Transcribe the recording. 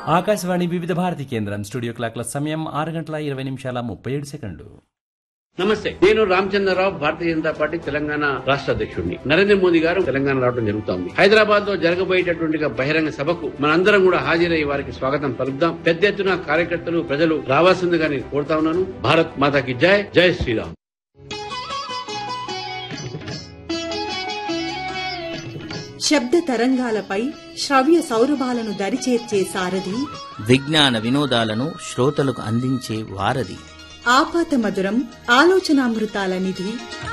ఆకాశవాణి వివిధ భారతి కేంద్రం స్టూడియో క్లాక్ల సమయం ఆరు గంటల ఇరవై నిమిషాల ముప్పై ఏడు సెకండ్లు నమస్తే నేను రామచంద్రరావు భారతీయ జనతా పార్టీ తెలంగాణ రాష్ట్ర అధ్యక్షుడిని నరేంద్ర మోదీ గారు తెలంగాణ రావడం జరుగుతోంది హైదరాబాద్ లో జరగబోయేటటువంటి బహిరంగ సభకు మనందరం కూడా హాజరై వారికి స్వాగతం పలుకుదాం పెద్ద ఎత్తున కార్యకర్తలు ప్రజలు రావాల్సిందిగా నేను కోరుతా ఉన్నాను భారత్ మాతాకి జై జై శ్రీరామ్ శబ్ద తరంగాలపై శ్రవ్య సౌరభాలను దరిచేర్చే సారథి విజ్ఞాన వినోదాలను శ్రోతలకు అందించే వారధి ఆపాత మధురం ఆలోచనామృతాల నిధి